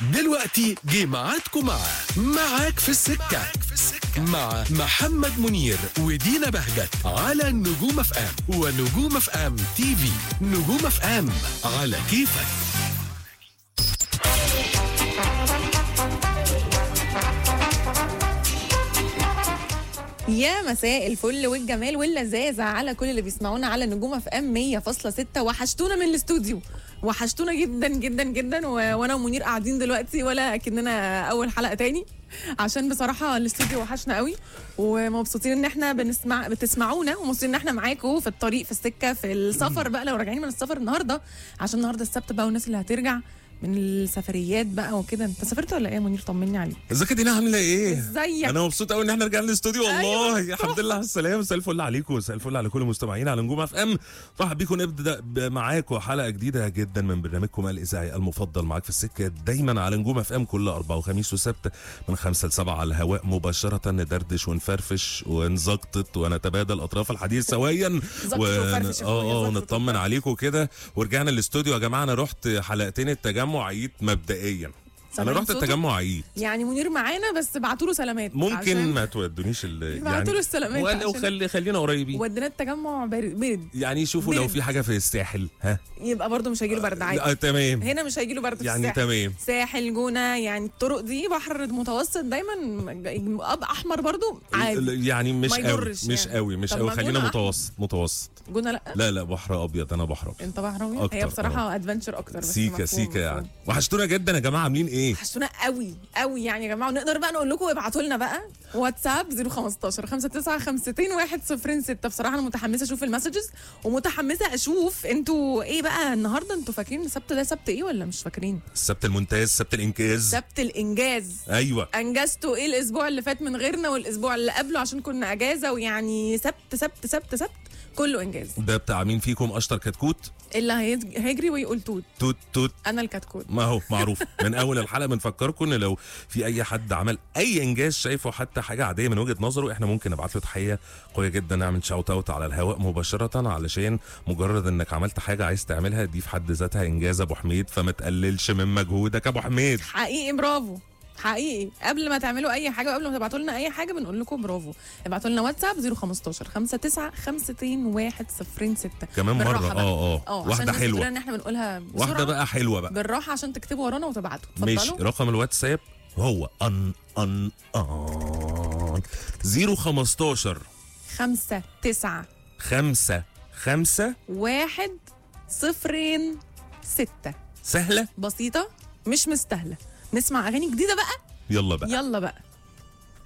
دلوقتي جه ميعادكم مع معاك في السكة مع محمد منير ودينا بهجت على نجوم اف ام ونجوم اف ام تي في نجوم اف ام على كيفك يا مساء الفل والجمال واللذاذة على كل اللي بيسمعونا على نجوم اف ام 100.6 وحشتونا من الاستوديو وحشتونا جدا جدا جدا و... وانا ومنير قاعدين دلوقتي ولا كاننا اول حلقه تاني عشان بصراحه الاستوديو وحشنا قوي ومبسوطين ان احنا بنسمع بتسمعونا ومبسوطين ان احنا معاكم في الطريق في السكه في السفر بقى لو راجعين من السفر النهارده عشان النهارده السبت بقى والناس اللي هترجع من السفريات بقى وكده انت سافرت ولا ايه يا منير طمني عليك ازيك يا دينا عامله ايه؟ ازيك انا مبسوط قوي ان احنا رجعنا الاستوديو والله أيوة. الحمد لله على السلامه مساء الفل عليكم مساء الفل على كل المستمعين على نجوم اف ام فرحب بيكم نبدا ب- معاكم حلقه جديده جدا من برنامجكم الاذاعي المفضل معاك في السكه دايما على نجوم اف ام كل اربعاء وخميس وسبت من خمسة لسبعة على الهواء مباشره ندردش ونفرفش ونزقطط ونتبادل اطراف الحديث سويا زقطط وفرفش يا اه أخويا، اه زقطط ونطمن وفرفش. عليكم كده ورجعنا الاستوديو يا جماعه انا رحت حلقتين التجمع عيد مبدئيا انا سامعين رحت صوته؟ التجمع عيد يعني منير معانا بس بعتوا له سلامات ممكن عشان ما تودونيش ال بعتوا له السلامات ولا عشان- وخلي خلينا قريبين ودينا التجمع برد برد يعني شوفوا لو برد. في حاجه في الساحل ها يبقى برضه مش هيجيله برد عادي آه تمام هنا مش هيجيله برد في يعني الساحل. تمام ساحل جونه يعني الطرق دي بحر متوسط دايما اب احمر برضه عادي يعني مش ما قوي يضرش مش يعني. قوي مش طب قوي ما خلينا جونة متوسط متوسط جونه لا لا لا بحر ابيض انا بحر ابيض انت بحر ابيض أكتر، هي بصراحه ادفنتشر اكتر بس سيكا مفهوم، سيكا مفهوم. يعني وحشتونا جدا يا جماعه عاملين ايه حشونا قوي قوي يعني يا جماعه ونقدر بقى نقول لكم ابعتوا لنا بقى واتساب 015 59 52 106 بصراحه انا متحمسه اشوف المسجز ومتحمسه اشوف انتوا ايه بقى النهارده انتوا فاكرين السبت ده سبت ايه ولا مش فاكرين السبت الممتاز سبت الانجاز سبت الانجاز ايوه انجزتوا ايه الاسبوع اللي فات من غيرنا والاسبوع اللي قبله عشان كنا اجازه ويعني سبت سبت سبت سبت كله انجاز ده بتاع مين فيكم اشطر كتكوت اللي هيج- هيجري ويقول توت توت توت انا الكتكوت ما هو معروف من اول الحلقه بنفكركم ان لو في اي حد عمل اي انجاز شايفه حتى حاجه عاديه من وجهه نظره احنا ممكن نبعت له تحيه قويه جدا نعمل شاوت اوت على الهواء مباشره علشان مجرد انك عملت حاجه عايز تعملها دي في حد ذاتها انجاز ابو حميد فما تقللش من مجهودك يا ابو حميد حقيقي برافو حقيقي قبل ما تعملوا اي حاجه وقبل ما تبعتوا لنا اي حاجه بنقول لكم برافو ابعتوا لنا واتساب 015 59 52 106 كمان بالراحة مره بقى. اه اه اه عشان واحده الناس بتقول حلوه ان احنا بنقولها بسرعه واحده بقى حلوه بقى بالراحه عشان تكتبوا ورانا وتبعتوا ماشي اتفضلوا رقم الواتساب هو ان ان ان 015 5 9 5 5 1 صفرين 6 سهله بسيطه مش مستاهله نسمع اغاني جديده بقى يلا بقى يلا بقى